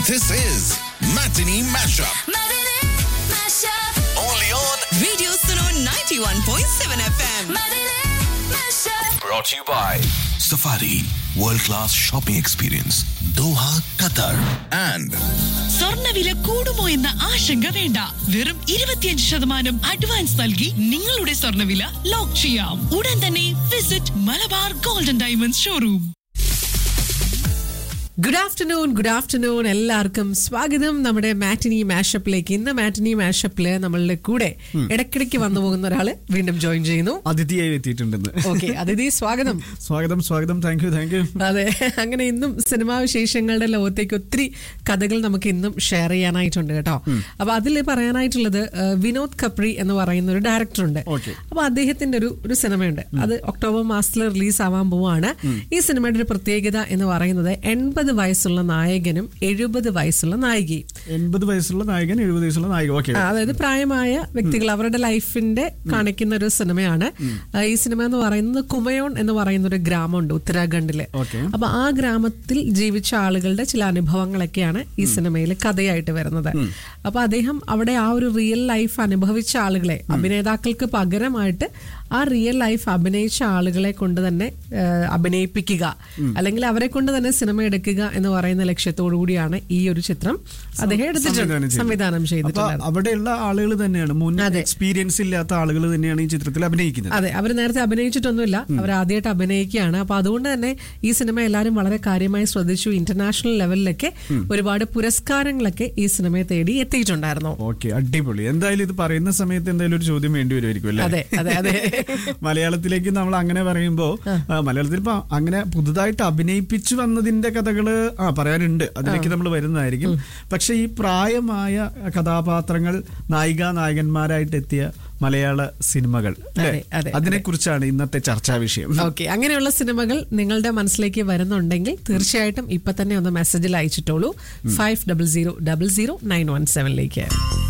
This is Matinee Mashup. Matinee Mashup. Only on. Radio Suno 91.7 FM. Matinee Mashup. Brought to you by Safari World Class Shopping Experience, Doha, Qatar. And സ്വർണ്ണവില കൂടുമോ എന്ന ആശങ്ക വേണ്ട വെറും ഇരുപത്തിയഞ്ച് ശതമാനം advance നൽകി നിങ്ങളുടെ സ്വർണ്ണവില ലോക്ക് ചെയ്യാം ഉടൻ തന്നെ visit Malabar golden diamonds showroom good afternoon good afternoon എല്ലാവർക്കും സ്വാഗതം നമ്മുടെ മാറ്റിനി മാഷപ്പിലേക്ക് ഇന്ന് മാറ്റിനി മാഷപ്പില് നമ്മളുടെ കൂടെ ഇടയ്ക്കിടയ്ക്ക് വന്നു പോകുന്ന ഒരാള് വീണ്ടും ജോയിൻ ചെയ്യുന്നു അതിഥിയായി എത്തിയിട്ടുണ്ടെന്ന് ഓക്കെ അതിഥി സ്വാഗതം സ്വാഗതം സ്വാഗതം താങ്ക് യു താങ്ക് യു അതെ അങ്ങനെ ഇന്നും സിനിമാ വിശേഷങ്ങളുടെ ലോകത്തേക്ക് ഒത്തിരി കഥകൾ നമുക്ക് ഇന്നും ഷെയർ ചെയ്യാനായിട്ടുണ്ട് കേട്ടോ അപ്പൊ അതിൽ പറയാനായിട്ടുള്ളത് ആ, വിനോദ് കപ്രി എന്ന് പറയുന്ന ഒരു ഡയറക്ടർ ഉണ്ട് Okay. അപ്പൊ അദ്ദേഹത്തിന്റെ ഒരു ഒരു സിനിമയുണ്ട് അത് ഒക്ടോബർ മാസത്തിൽ റിലീസ് ആവാൻ പോവാണ് ഈ സിനിമയുടെ ഒരു പ്രത്യേകത എന്ന് പറയുന്നത് എൺപത് വയസ്സുള്ള നായകനും എഴുപത് വയസ്സുള്ള നായികയും എൺപത് വയസ്സുള്ള നായകൻ എഴുപത് വയസ്സുള്ള നായിക ഓക്കെ ആ, അതായത് പ്രായമായ വ്യക്തികൾ അവരുടെ ലൈഫിന്റെ കാണിക്കുന്ന ഒരു സിനിമയാണ് ആ, ഈ സിനിമ എന്ന് പറയുന്നത് കുമയോൺ എന്ന് പറയുന്ന ഒരു ഗ്രാമമുണ്ട് ഉത്തരാഖണ്ഡില് Okay. അപ്പൊ ആ ഗ്രാമത്തിൽ ജീവിച്ച ആളുകളുടെ ചില അനുഭവങ്ങളൊക്കെയാണ് ഈ സിനിമയിൽ കഥയായിട്ട് വരുന്നത് അപ്പൊ അദ്ദേഹം അവിടെ ആ ഒരു റിയൽ ലൈഫ് അനുഭവിച്ച ആളുകളെ അഭിനേതാക്കൾക്ക് പകരമായിട്ട് ആ റിയൽ ലൈഫ് അഭിനയിച്ച ആളുകളെ കൊണ്ട് തന്നെ ആ, അഭിനയിപ്പിക്കുക അല്ലെങ്കിൽ അവരെ കൊണ്ട് തന്നെ സിനിമ എടുക്കുക എന്ന് പറയുന്ന ലക്ഷ്യത്തോടു കൂടിയാണ് ഈ ഒരു ചിത്രം അദ്ദേഹം എടുത്തിട്ടുണ്ട് സംവിധാനം അപ്പൊ ചെയ്തിട്ടുണ്ട് അവിടെയുള്ള ആളുകൾ തന്നെയാണ് മുൻ അതെ. എക്സ്പീരിയൻസ് ഇല്ലാത്ത ആളുകൾ തന്നെയാണ് ഈ ചിത്രത്തിൽ അഭിനയിക്കുന്നത് അതെ അവർ നേരത്തെ അഭിനയിച്ചിട്ടൊന്നുമില്ല അവർ ആദ്യമായിട്ട് അഭിനയിക്കുകയാണ് അപ്പൊ അതുകൊണ്ട് തന്നെ ഈ സിനിമ എല്ലാവരും വളരെ കാര്യമായി ശ്രദ്ധിച്ചു ഇന്റർനാഷണൽ ലെവലിലൊക്കെ ഒരുപാട് പുരസ്കാരങ്ങളൊക്കെ ഈ സിനിമയെ തേടി എത്തിയിട്ടുണ്ടായിരുന്നു ഓക്കെ അടിപൊളി എന്തായാലും ഇത് പറയുന്ന സമയത്ത് എന്തായാലും ഒരു ചോദ്യം വേണ്ടി വരുമായിരിക്കും അല്ലേ അതെ അതെ അതെ മലയാളത്തിലേക്ക് നമ്മൾ അങ്ങനെ പറയുമ്പോ ആ, മലയാളത്തിൽ ഇപ്പൊ അങ്ങനെ പുതുതായിട്ട് അഭിനയിപ്പിച്ചു വന്നതിന്റെ കഥകള് ആ പറയാനുണ്ട് അതിലേക്ക് നമ്മൾ വരുന്നതായിരിക്കും പക്ഷെ ഈ പ്രായമായ കഥാപാത്രങ്ങൾ നായിക നായകന്മാരായിട്ട് എത്തിയ മലയാള സിനിമകൾ അല്ലേ? അതെ, അതെ, അതിനെ കുറിച്ചാണ് ഇന്നത്തെ ചർച്ചാ വിഷയം ഓക്കെ അങ്ങനെയുള്ള സിനിമകൾ നിങ്ങളുടെ മനസ്സിലേക്ക് വരുന്നുണ്ടെങ്കിൽ തീർച്ചയായിട്ടും ഇപ്പൊ തന്നെ ഒന്ന് മെസ്സേജിൽ അയച്ചിട്ടോളൂ five double zero double zero nine one സെവനിലേക്ക്